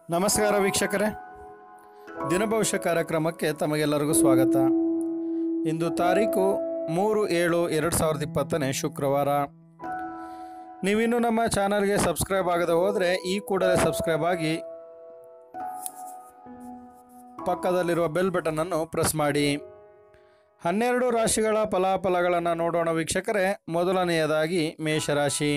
ನಮಸ್ಕಾರ ವೀಕ್ಷಕರೇ ದಿನಭವಿಷ್ಯ ಕಾರ್ಯಕ್ರಮಕ್ಕೆ ತಮಗೆಲ್ಲರಿಗೂ ಸ್ವಾಗತ ಇಂದು ತಾರೀಕು ಮೂರು ಏಳು ಎರಡು ಸಾವಿರದ ಇಪ್ಪತ್ತನೇ ಶುಕ್ರವಾರ ನೀವಿನ್ನೂ ನಮ್ಮ ಚಾನಲ್ಗೆ ಸಬ್ಸ್ಕ್ರೈಬ್ ಆಗದೆ ಹೋದರೆ ಈ ಕೂಡಲೇ ಸಬ್ಸ್ಕ್ರೈಬ್ ಆಗಿ ಪಕ್ಕದಲ್ಲಿರುವ ಬೆಲ್ ಬಟನನ್ನು ಪ್ರೆಸ್ ಮಾಡಿ ಹನ್ನೆರಡು ರಾಶಿಗಳ ಫಲಾಫಲಗಳನ್ನು ನೋಡೋಣ ವೀಕ್ಷಕರೇ ಮೊದಲನೆಯದಾಗಿ ಮೇಷರಾಶಿ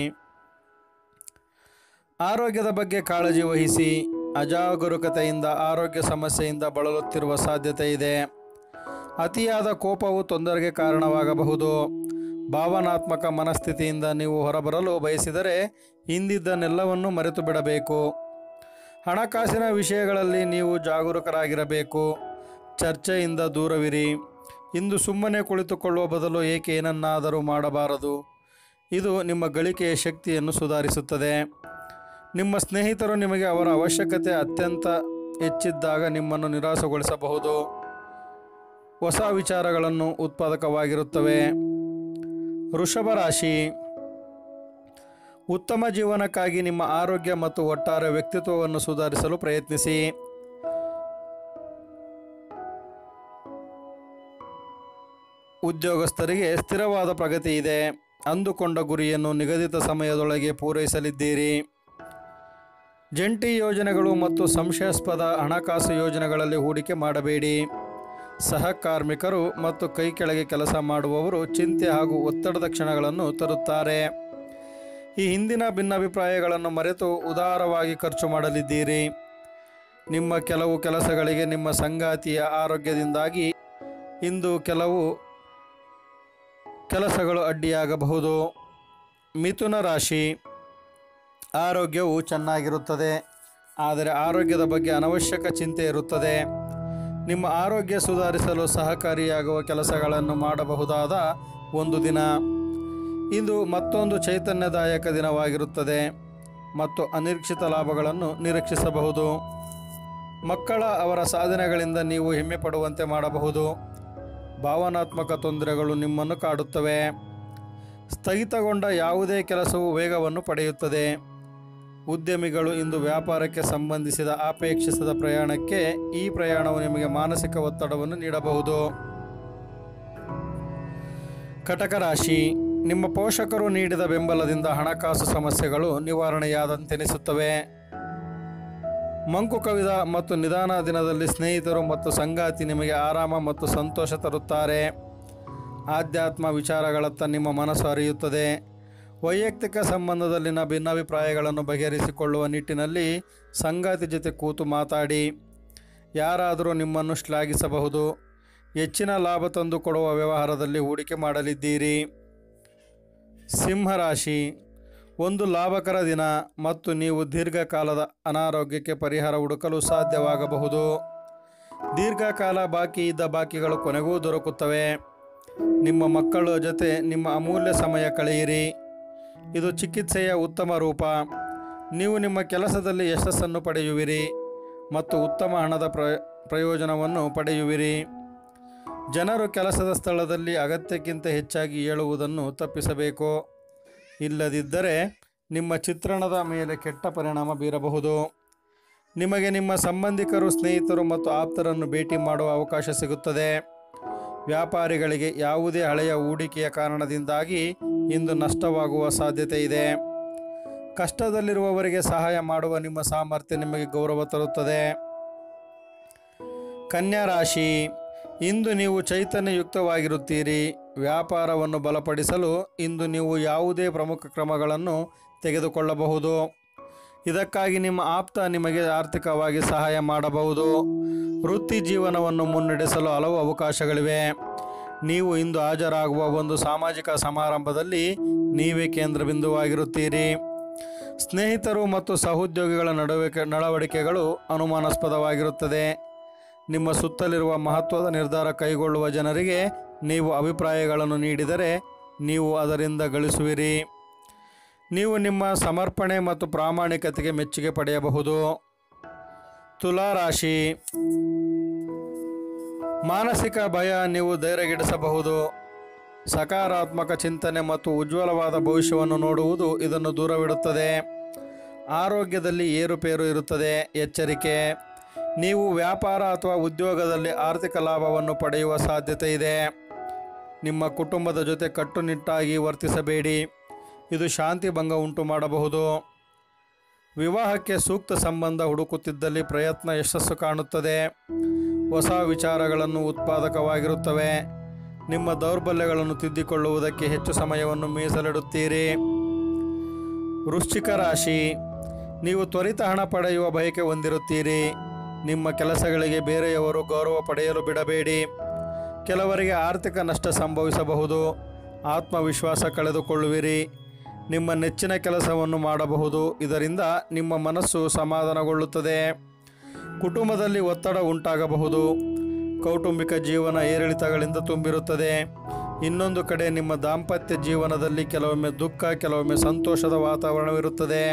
ಆರೋಗ್ಯದ ಬಗ್ಗೆ ಕಾಳಜಿ ವಹಿಸಿ ಅಜಾಗರೂಕತೆಯಿಂದ ಆರೋಗ್ಯ ಸಮಸ್ಯೆಯಿಂದ ಬಳಲುತ್ತಿರುವ ಸಾಧ್ಯತೆ ಇದೆ ಅತಿಯಾದ ಕೋಪವು ತೊಂದರೆಗೆ ಕಾರಣವಾಗಬಹುದು ಭಾವನಾತ್ಮಕ ಮನಸ್ಥಿತಿಯಿಂದ ನೀವು ಹೊರಬರಲು ಬಯಸಿದರೆ ಹಿಂದಿದ್ದನ್ನೆಲ್ಲವನ್ನು ಮರೆತು ಬಿಡಬೇಕು ಹಣಕಾಸಿನ ವಿಷಯಗಳಲ್ಲಿ ನೀವು ಜಾಗರೂಕರಾಗಿರಬೇಕು ಚರ್ಚೆಯಿಂದ ದೂರವಿರಿ ಇಂದು ಸುಮ್ಮನೆ ಕುಳಿತುಕೊಳ್ಳುವ ಬದಲು ಏಕೆ ಏನನ್ನಾದರೂ ಮಾಡಬಾರದು ಇದು ನಿಮ್ಮ ಗಳಿಕೆಯ ಶಕ್ತಿಯನ್ನು ಸುಧಾರಿಸುತ್ತದೆ ನಿಮ್ಮ ಸ್ನೇಹಿತರು ನಿಮಗೆ ಅವರ ಅವಶ್ಯಕತೆ ಅತ್ಯಂತ ಹೆಚ್ಚಿದ್ದಾಗ ನಿಮ್ಮನ್ನು ನಿರಾಸೆಗೊಳಿಸಬಹುದು ಹೊಸ ವಿಚಾರಗಳನ್ನು ಉತ್ಪಾದಕವಾಗಿರುತ್ತವೆ ವೃಷಭ ರಾಶಿ ಉತ್ತಮ ಜೀವನಕ್ಕಾಗಿ ನಿಮ್ಮ ಆರೋಗ್ಯ ಮತ್ತು ಒಟ್ಟಾರೆ ವ್ಯಕ್ತಿತ್ವವನ್ನು ಸುಧಾರಿಸಲು ಪ್ರಯತ್ನಿಸಿ ಉದ್ಯೋಗಸ್ಥರಿಗೆ ಸ್ಥಿರವಾದ ಪ್ರಗತಿ ಇದೆ ಅಂದುಕೊಂಡ ಗುರಿಯನ್ನು ನಿಗದಿತ ಸಮಯದೊಳಗೆ ಪೂರೈಸಲಿದ್ದೀರಿ ಜಂಟಿ ಯೋಜನೆಗಳು ಮತ್ತು ಸಂಶಯಾಸ್ಪದ ಹಣಕಾಸು ಯೋಜನೆಗಳಲ್ಲಿ ಹೂಡಿಕೆ ಮಾಡಬೇಡಿ ಸಹ ಕಾರ್ಮಿಕರು ಮತ್ತು ಕೈ ಕೆಳಗೆ ಕೆಲಸ ಮಾಡುವವರು ಚಿಂತೆ ಹಾಗೂ ಒತ್ತಡದ ಕ್ಷಣಗಳನ್ನು ತರುತ್ತಾರೆ ಈ ಹಿಂದಿನ ಭಿನ್ನಾಭಿಪ್ರಾಯಗಳನ್ನು ಮರೆತು ಉದಾರವಾಗಿ ಖರ್ಚು ಮಾಡಲಿದ್ದೀರಿ ನಿಮ್ಮ ಕೆಲವು ಕೆಲಸಗಳಿಗೆ ನಿಮ್ಮ ಸಂಗಾತಿಯ ಆರೋಗ್ಯದಿಂದಾಗಿ ಇಂದು ಕೆಲವು ಕೆಲಸಗಳು ಅಡ್ಡಿಯಾಗಬಹುದು ಮಿಥುನ ರಾಶಿ ಆರೋಗ್ಯವು ಚೆನ್ನಾಗಿರುತ್ತದೆ ಆದರೆ ಆರೋಗ್ಯದ ಬಗ್ಗೆ ಅನವಶ್ಯಕ ಚಿಂತೆ ಇರುತ್ತದೆ ನಿಮ್ಮ ಆರೋಗ್ಯ ಸುಧಾರಿಸಲು ಸಹಕಾರಿಯಾಗುವ ಕೆಲಸಗಳನ್ನು ಮಾಡಬಹುದಾದ ಒಂದು ದಿನ ಇದು ಮತ್ತೊಂದು ಚೈತನ್ಯದಾಯಕ ದಿನವಾಗಿರುತ್ತದೆ ಮತ್ತು ಅನಿರೀಕ್ಷಿತ ಲಾಭಗಳನ್ನು ನಿರೀಕ್ಷಿಸಬಹುದು ಮಕ್ಕಳ ಅವರ ಸಾಧನೆಗಳಿಂದ ನೀವು ಹೆಮ್ಮೆ ಪಡುವಂತೆ ಮಾಡಬಹುದು ಭಾವನಾತ್ಮಕ ತೊಂದರೆಗಳು ನಿಮ್ಮನ್ನು ಕಾಡುತ್ತವೆ ಸ್ಥಗಿತಗೊಂಡ ಯಾವುದೇ ಕೆಲಸವು ವೇಗವನ್ನು ಪಡೆಯುತ್ತದೆ ಉದ್ಯಮಿಗಳು ಇಂದು ವ್ಯಾಪಾರಕ್ಕೆ ಸಂಬಂಧಿಸಿದ ಅಪೇಕ್ಷಿಸದ ಪ್ರಯಾಣಕ್ಕೆ ಈ ಪ್ರಯಾಣವು ನಿಮಗೆ ಮಾನಸಿಕ ಒತ್ತಡವನ್ನು ನೀಡಬಹುದು ಕಟಕ ರಾಶಿ ನಿಮ್ಮ ಪೋಷಕರು ನೀಡಿದ ಬೆಂಬಲದಿಂದ ಹಣಕಾಸು ಸಮಸ್ಯೆಗಳು ನಿವಾರಣೆಯಾದಂತೆನಿಸುತ್ತವೆ ಮಂಕು ಕವಿದ ಮತ್ತು ನಿಧಾನ ದಿನದಲ್ಲಿ ಸ್ನೇಹಿತರು ಮತ್ತು ಸಂಗಾತಿ ನಿಮಗೆ ಆರಾಮ ಮತ್ತು ಸಂತೋಷ ತರುತ್ತಾರೆ ಆಧ್ಯಾತ್ಮ ವಿಚಾರಗಳತ್ತ ನಿಮ್ಮ ಮನಸ್ಸು ಹರಿಯುತ್ತದೆ ವೈಯಕ್ತಿಕ ಸಂಬಂಧದಲ್ಲಿನ ಭಿನ್ನಾಭಿಪ್ರಾಯಗಳನ್ನು ಬಗೆಹರಿಸಿಕೊಳ್ಳುವ ನಿಟ್ಟಿನಲ್ಲಿ ಸಂಗಾತಿ ಜೊತೆ ಕೂತು ಮಾತಾಡಿ ಯಾರಾದರೂ ನಿಮ್ಮನ್ನು ಶ್ಲಾಘಿಸಬಹುದು ಹೆಚ್ಚಿನ ಲಾಭ ತಂದುಕೊಡುವ ವ್ಯವಹಾರದಲ್ಲಿ ಹೂಡಿಕೆ ಮಾಡಲಿದ್ದೀರಿ ಸಿಂಹರಾಶಿ ಒಂದು ಲಾಭಕರ ದಿನ ಮತ್ತು ನೀವು ದೀರ್ಘಕಾಲದ ಅನಾರೋಗ್ಯಕ್ಕೆ ಪರಿಹಾರ ಹುಡುಕಲು ಸಾಧ್ಯವಾಗಬಹುದು ದೀರ್ಘಕಾಲ ಬಾಕಿ ಇದ್ದ ಬಾಕಿಗಳು ಕೊನೆಗೂ ದೊರಕುತ್ತವೆ ನಿಮ್ಮ ಮಕ್ಕಳ ಜೊತೆ ನಿಮ್ಮ ಅಮೂಲ್ಯ ಸಮಯ ಕಳೆಯಿರಿ ಇದು ಚಿಕಿತ್ಸೆಯ ಉತ್ತಮ ರೂಪ ನೀವು ನಿಮ್ಮ ಕೆಲಸದಲ್ಲಿ ಯಶಸ್ಸನ್ನು ಪಡೆಯುವಿರಿ ಮತ್ತು ಉತ್ತಮ ಹಣದ ಪ್ರ ಪ್ರಯೋಜನವನ್ನು ಪಡೆಯುವಿರಿ ಜನರು ಕೆಲಸದ ಸ್ಥಳದಲ್ಲಿ ಅಗತ್ಯಕ್ಕಿಂತ ಹೆಚ್ಚಾಗಿ ಹೇಳುವುದನ್ನು ತಪ್ಪಿಸಬೇಕು ಇಲ್ಲದಿದ್ದರೆ ನಿಮ್ಮ ಚಿತ್ರಣದ ಮೇಲೆ ಕೆಟ್ಟ ಪರಿಣಾಮ ಬೀರಬಹುದು ನಿಮಗೆ ನಿಮ್ಮ ಸಂಬಂಧಿಕರು ಸ್ನೇಹಿತರು ಮತ್ತು ಆಪ್ತರನ್ನು ಭೇಟಿ ಮಾಡುವ ಅವಕಾಶ ಸಿಗುತ್ತದೆ ವ್ಯಾಪಾರಿಗಳಿಗೆ ಯಾವುದೇ ಹಳೆಯ ಹೂಡಿಕೆಯ ಕಾರಣದಿಂದಾಗಿ ಇಂದು ನಷ್ಟವಾಗುವ ಸಾಧ್ಯತೆ ಇದೆ ಕಷ್ಟದಲ್ಲಿರುವವರಿಗೆ ಸಹಾಯ ಮಾಡುವ ನಿಮ್ಮ ಸಾಮರ್ಥ್ಯ ನಿಮಗೆ ಗೌರವ ತರುತ್ತದೆ ಕನ್ಯಾ ರಾಶಿ ಇಂದು ನೀವು ಚೈತನ್ಯಯುಕ್ತವಾಗಿರುತ್ತೀರಿ ವ್ಯಾಪಾರವನ್ನು ಬಲಪಡಿಸಲು ಇಂದು ನೀವು ಯಾವುದೇ ಪ್ರಮುಖ ಕ್ರಮಗಳನ್ನು ತೆಗೆದುಕೊಳ್ಳಬಹುದು ಇದಕ್ಕಾಗಿ ನಿಮ್ಮ ಆಪ್ತ ನಿಮಗೆ ಆರ್ಥಿಕವಾಗಿ ಸಹಾಯ ಮಾಡಬಹುದು ವೃತ್ತಿ ಜೀವನವನ್ನು ಮುನ್ನಡೆಸಲು ಹಲವು ಅವಕಾಶಗಳಿವೆ ನೀವು ಇಂದು ಹಾಜರಾಗುವ ಒಂದು ಸಾಮಾಜಿಕ ಸಮಾರಂಭದಲ್ಲಿ ನೀವೇ ಕೇಂದ್ರ ಬಿಂದುವಾಗಿರುತ್ತೀರಿ ಸ್ನೇಹಿತರು ಮತ್ತು ಸಹೋದ್ಯೋಗಿಗಳ ನಡುವೆ ನಡವಳಿಕೆಗಳು ಅನುಮಾನಾಸ್ಪದವಾಗಿರುತ್ತದೆ ನಿಮ್ಮ ಸುತ್ತಲಿರುವ ಮಹತ್ವದ ನಿರ್ಧಾರ ಕೈಗೊಳ್ಳುವ ಜನರಿಗೆ ನೀವು ಅಭಿಪ್ರಾಯಗಳನ್ನು ನೀಡಿದರೆ ನೀವು ಅದರಿಂದ ಗಳಿಸುವಿರಿ ನೀವು ನಿಮ್ಮ ಸಮರ್ಪಣೆ ಮತ್ತು ಪ್ರಾಮಾಣಿಕತೆಗೆ ಮೆಚ್ಚುಗೆ ಪಡೆಯಬಹುದು ತುಲಾ ರಾಶಿ ಮಾನಸಿಕ ಭಯ ನೀವು ಧೈರ್ಯಗಿಡಿಸಬಹುದು ಸಕಾರಾತ್ಮಕ ಚಿಂತನೆ ಮತ್ತು ಉಜ್ವಲವಾದ ಭವಿಷ್ಯವನ್ನು ನೋಡುವುದು ಇದನ್ನು ದೂರವಿಡುತ್ತದೆ ಆರೋಗ್ಯದಲ್ಲಿ ಏರುಪೇರು ಇರುತ್ತದೆ ಎಚ್ಚರಿಕೆ ನೀವು ವ್ಯಾಪಾರ ಅಥವಾ ಉದ್ಯೋಗದಲ್ಲಿ ಆರ್ಥಿಕ ಲಾಭವನ್ನು ಪಡೆಯುವ ಸಾಧ್ಯತೆ ಇದೆ ನಿಮ್ಮ ಕುಟುಂಬದ ಜೊತೆ ಕಟ್ಟುನಿಟ್ಟಾಗಿ ವರ್ತಿಸಬೇಡಿ ಇದು ಶಾಂತಿ ಭಂಗ ಉಂಟು ಮಾಡಬಹುದು ವಿವಾಹಕ್ಕೆ ಸೂಕ್ತ ಸಂಬಂಧ ಹುಡುಕುತ್ತಿದ್ದಲ್ಲಿ ಪ್ರಯತ್ನ ಯಶಸ್ಸು ಕಾಣುತ್ತದೆ ಹೊಸ ವಿಚಾರಗಳನ್ನು ಉತ್ಪಾದಕವಾಗಿರುತ್ತವೆ ನಿಮ್ಮ ದೌರ್ಬಲ್ಯಗಳನ್ನು ತಿದ್ದಿಕೊಳ್ಳುವುದಕ್ಕೆ ಹೆಚ್ಚು ಸಮಯವನ್ನು ಮೀಸಲಿಡುತ್ತೀರಿ ವೃಶ್ಚಿಕ ರಾಶಿ ನೀವು ತ್ವರಿತ ಹಣ ಪಡೆಯುವ ಬಯಕೆ ಹೊಂದಿರುತ್ತೀರಿ ನಿಮ್ಮ ಕೆಲಸಗಳಿಗೆ ಬೇರೆಯವರು ಗೌರವ ಪಡೆಯಲು ಬಿಡಬೇಡಿ ಕೆಲವರಿಗೆ ಆರ್ಥಿಕ ನಷ್ಟ ಸಂಭವಿಸಬಹುದು ಆತ್ಮವಿಶ್ವಾಸ ಕಳೆದುಕೊಳ್ಳುವಿರಿ ನಿಮ್ಮ ನೆಚ್ಚಿನ ಕೆಲಸವನ್ನು ಮಾಡಬಹುದು ಇದರಿಂದ ನಿಮ್ಮ ಮನಸ್ಸು ಸಮಾಧಾನಗೊಳ್ಳುತ್ತದೆ ಕುಟುಂಬದಲ್ಲಿ ಒತ್ತಡ ಉಂಟಾಗಬಹುದು ಕೌಟುಂಬಿಕ ಜೀವನ ಏರಿಳಿತಗಳಿಂದ ತುಂಬಿರುತ್ತದೆ ಇನ್ನೊಂದು ಕಡೆ ನಿಮ್ಮ ದಾಂಪತ್ಯ ಜೀವನದಲ್ಲಿ ಕೆಲವೊಮ್ಮೆ ದುಃಖ ಕೆಲವೊಮ್ಮೆ ಸಂತೋಷದ ವಾತಾವರಣವಿರುತ್ತದೆ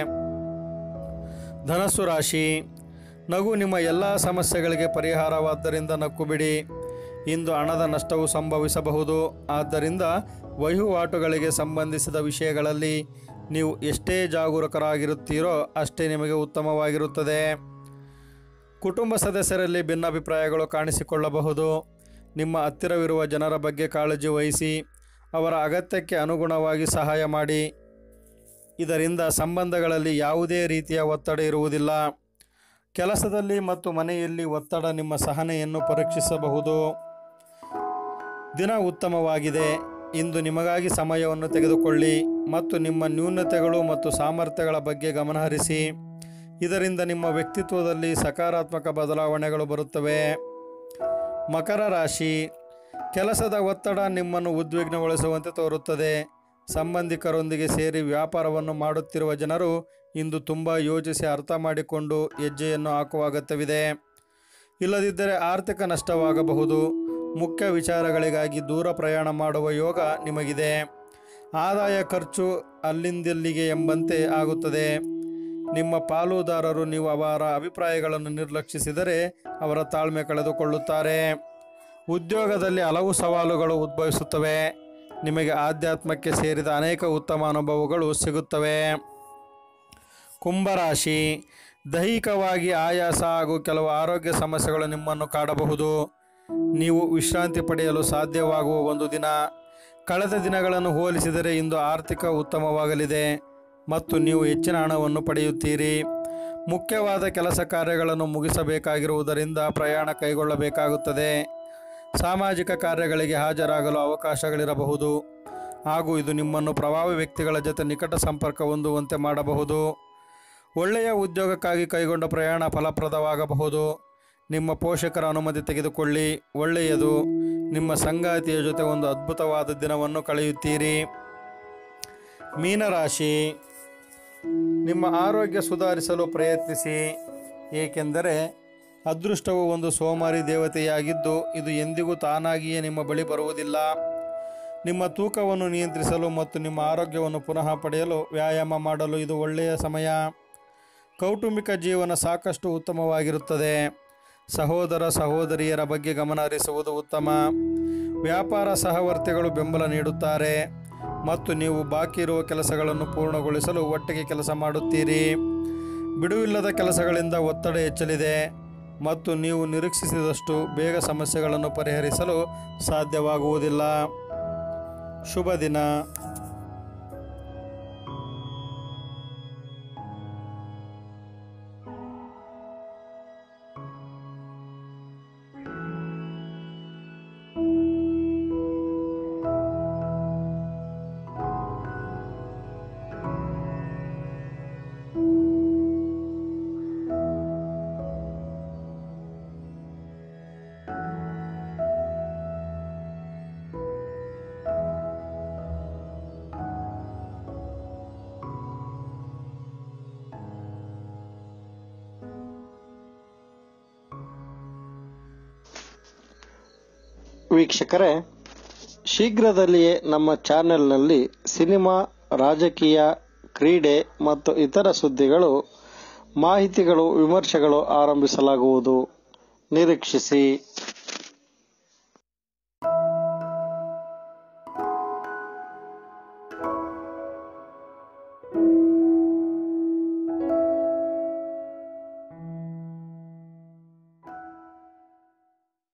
ಧನಸ್ಸು ರಾಶಿ ನಗು ನಿಮ್ಮ ಎಲ್ಲ ಸಮಸ್ಯೆಗಳಿಗೆ ಪರಿಹಾರವಾದ್ದರಿಂದ ನಕ್ಕು ಬಿಡಿ ಇಂದು ಹಣದ ನಷ್ಟವು ಸಂಭವಿಸಬಹುದು ಆದ್ದರಿಂದ ವಹಿವಾಟುಗಳಿಗೆ ಸಂಬಂಧಿಸಿದ ವಿಷಯಗಳಲ್ಲಿ ನೀವು ಎಷ್ಟೇ ಜಾಗರೂಕರಾಗಿರುತ್ತೀರೋ ಅಷ್ಟೇ ನಿಮಗೆ ಉತ್ತಮವಾಗಿರುತ್ತದೆ ಕುಟುಂಬ ಸದಸ್ಯರಲ್ಲಿ ಭಿನ್ನಾಭಿಪ್ರಾಯಗಳು ಕಾಣಿಸಿಕೊಳ್ಳಬಹುದು ನಿಮ್ಮ ಹತ್ತಿರವಿರುವ ಜನರ ಬಗ್ಗೆ ಕಾಳಜಿ ವಹಿಸಿ ಅವರ ಅಗತ್ಯಕ್ಕೆ ಅನುಗುಣವಾಗಿ ಸಹಾಯ ಮಾಡಿ ಇದರಿಂದ ಸಂಬಂಧಗಳಲ್ಲಿ ಯಾವುದೇ ರೀತಿಯ ಒತ್ತಡ ಇರುವುದಿಲ್ಲ ಕೆಲಸದಲ್ಲಿ ಮತ್ತು ಮನೆಯಲ್ಲಿ ಒತ್ತಡ ನಿಮ್ಮ ಸಹನೆಯನ್ನು ಪರೀಕ್ಷಿಸಬಹುದು ದಿನ ಉತ್ತಮವಾಗಿದೆ ಇಂದು ನಿಮಗಾಗಿ ಸಮಯವನ್ನು ತೆಗೆದುಕೊಳ್ಳಿ ಮತ್ತು ನಿಮ್ಮ ನ್ಯೂನತೆಗಳು ಮತ್ತು ಸಾಮರ್ಥ್ಯಗಳ ಬಗ್ಗೆ ಗಮನಹರಿಸಿ ಇದರಿಂದ ನಿಮ್ಮ ವ್ಯಕ್ತಿತ್ವದಲ್ಲಿ ಸಕಾರಾತ್ಮಕ ಬದಲಾವಣೆಗಳು ಬರುತ್ತವೆ ಮಕರ ರಾಶಿ ಕೆಲಸದ ಒತ್ತಡ ನಿಮ್ಮನ್ನು ಉದ್ವಿಗ್ನಗೊಳಿಸುವಂತೆ ತೋರುತ್ತದೆ ಸಂಬಂಧಿಕರೊಂದಿಗೆ ಸೇರಿ ವ್ಯಾಪಾರವನ್ನು ಮಾಡುತ್ತಿರುವ ಜನರು ಇಂದು ತುಂಬ ಯೋಚಿಸಿ ಅರ್ಥ ಮಾಡಿಕೊಂಡು ಹೆಜ್ಜೆಯನ್ನು ಹಾಕುವ ಅಗತ್ಯವಿದೆ ಇಲ್ಲದಿದ್ದರೆ ಆರ್ಥಿಕ ನಷ್ಟವಾಗಬಹುದು ಮುಖ್ಯ ವಿಚಾರಗಳಿಗಾಗಿ ದೂರ ಪ್ರಯಾಣ ಮಾಡುವ ಯೋಗ ನಿಮಗಿದೆ ಆದಾಯ ಖರ್ಚು ಅಲ್ಲಿಂದಿಲ್ಲಿಗೆ ಎಂಬಂತೆ ಆಗುತ್ತದೆ ನಿಮ್ಮ ಪಾಲುದಾರರು ನೀವು ಅವರ ಅಭಿಪ್ರಾಯಗಳನ್ನು ನಿರ್ಲಕ್ಷಿಸಿದರೆ ಅವರ ತಾಳ್ಮೆ ಕಳೆದುಕೊಳ್ಳುತ್ತಾರೆ ಉದ್ಯೋಗದಲ್ಲಿ ಹಲವು ಸವಾಲುಗಳು ಉದ್ಭವಿಸುತ್ತವೆ ನಿಮಗೆ ಆಧ್ಯಾತ್ಮಕ್ಕೆ ಸೇರಿದ ಅನೇಕ ಉತ್ತಮ ಅನುಭವಗಳು ಸಿಗುತ್ತವೆ ಕುಂಭರಾಶಿ ದೈಹಿಕವಾಗಿ ಆಯಾಸ ಹಾಗೂ ಕೆಲವು ಆರೋಗ್ಯ ಸಮಸ್ಯೆಗಳು ನಿಮ್ಮನ್ನು ಕಾಡಬಹುದು ನೀವು ವಿಶ್ರಾಂತಿ ಪಡೆಯಲು ಸಾಧ್ಯವಾಗುವ ಒಂದು ದಿನ ಕಳೆದ ದಿನಗಳನ್ನು ಹೋಲಿಸಿದರೆ ಇಂದು ಆರ್ಥಿಕ ಉತ್ತಮವಾಗಲಿದೆ ಮತ್ತು ನೀವು ಹೆಚ್ಚಿನ ಹಣವನ್ನು ಪಡೆಯುತ್ತೀರಿ ಮುಖ್ಯವಾದ ಕೆಲಸ ಕಾರ್ಯಗಳನ್ನು ಮುಗಿಸಬೇಕಾಗಿರುವುದರಿಂದ ಪ್ರಯಾಣ ಕೈಗೊಳ್ಳಬೇಕಾಗುತ್ತದೆ ಸಾಮಾಜಿಕ ಕಾರ್ಯಗಳಿಗೆ ಹಾಜರಾಗಲು ಅವಕಾಶಗಳಿರಬಹುದು ಹಾಗೂ ಇದು ನಿಮ್ಮನ್ನು ಪ್ರಭಾವಿ ವ್ಯಕ್ತಿಗಳ ಜೊತೆ ನಿಕಟ ಸಂಪರ್ಕ ಹೊಂದುವಂತೆ ಮಾಡಬಹುದು ಒಳ್ಳೆಯ ಉದ್ಯೋಗಕ್ಕಾಗಿ ಕೈಗೊಂಡ ಪ್ರಯಾಣ ಫಲಪ್ರದವಾಗಬಹುದು ನಿಮ್ಮ ಪೋಷಕರ ಅನುಮತಿ ತೆಗೆದುಕೊಳ್ಳಿ ಒಳ್ಳೆಯದು ನಿಮ್ಮ ಸಂಗಾತಿಯ ಜೊತೆ ಒಂದು ಅದ್ಭುತವಾದ ದಿನವನ್ನು ಕಳೆಯುತ್ತೀರಿ ಮೀನರಾಶಿ ನಿಮ್ಮ ಆರೋಗ್ಯ ಸುಧಾರಿಸಲು ಪ್ರಯತ್ನಿಸಿ ಏಕೆಂದರೆ ಅದೃಷ್ಟವು ಒಂದು ಸೋಮಾರಿ ದೇವತೆಯಾಗಿದ್ದು ಇದು ಎಂದಿಗೂ ತಾನಾಗಿಯೇ ನಿಮ್ಮ ಬಳಿ ಬರುವುದಿಲ್ಲ ನಿಮ್ಮ ತೂಕವನ್ನು ನಿಯಂತ್ರಿಸಲು ಮತ್ತು ನಿಮ್ಮ ಆರೋಗ್ಯವನ್ನು ಪುನಃ ಪಡೆಯಲು ವ್ಯಾಯಾಮ ಮಾಡಲು ಇದು ಒಳ್ಳೆಯ ಸಮಯ ಕೌಟುಂಬಿಕ ಜೀವನ ಸಾಕಷ್ಟು ಉತ್ತಮವಾಗಿರುತ್ತದೆ ಸಹೋದರ ಸಹೋದರಿಯರ ಬಗ್ಗೆ ಗಮನ ಹರಿಸುವುದು ಉತ್ತಮ ವ್ಯಾಪಾರ ಸಹವರ್ತಿಗಳು ಬೆಂಬಲ ನೀಡುತ್ತಾರೆ ಮತ್ತು ನೀವು ಬಾಕಿ ಇರುವ ಕೆಲಸಗಳನ್ನು ಪೂರ್ಣಗೊಳಿಸಲು ಒಟ್ಟಿಗೆ ಕೆಲಸ ಮಾಡುತ್ತೀರಿ ಬಿಡುವಿಲ್ಲದ ಕೆಲಸಗಳಿಂದ ಒತ್ತಡ ಹೆಚ್ಚಲಿದೆ ಮತ್ತು ನೀವು ನಿರೀಕ್ಷಿಸಿದಷ್ಟು ಬೇಗ ಸಮಸ್ಯೆಗಳನ್ನು ಪರಿಹರಿಸಲು ಸಾಧ್ಯವಾಗುವುದಿಲ್ಲ ಶುಭ ದಿನ ವೀಕ್ಷಕರೇ ಶೀಘ್ರದಲ್ಲಿಯೇ ನಮ್ಮ ಚಾನೆಲ್ನಲ್ಲಿ ಸಿನಿಮಾ ರಾಜಕೀಯ ಕ್ರೀಡೆ ಮತ್ತು ಇತರ ಸುದ್ದಿಗಳು ಮಾಹಿತಿಗಳು ವಿಮರ್ಶೆಗಳು ಆರಂಭಿಸಲಾಗುವುದು ನಿರೀಕ್ಷಿಸಿ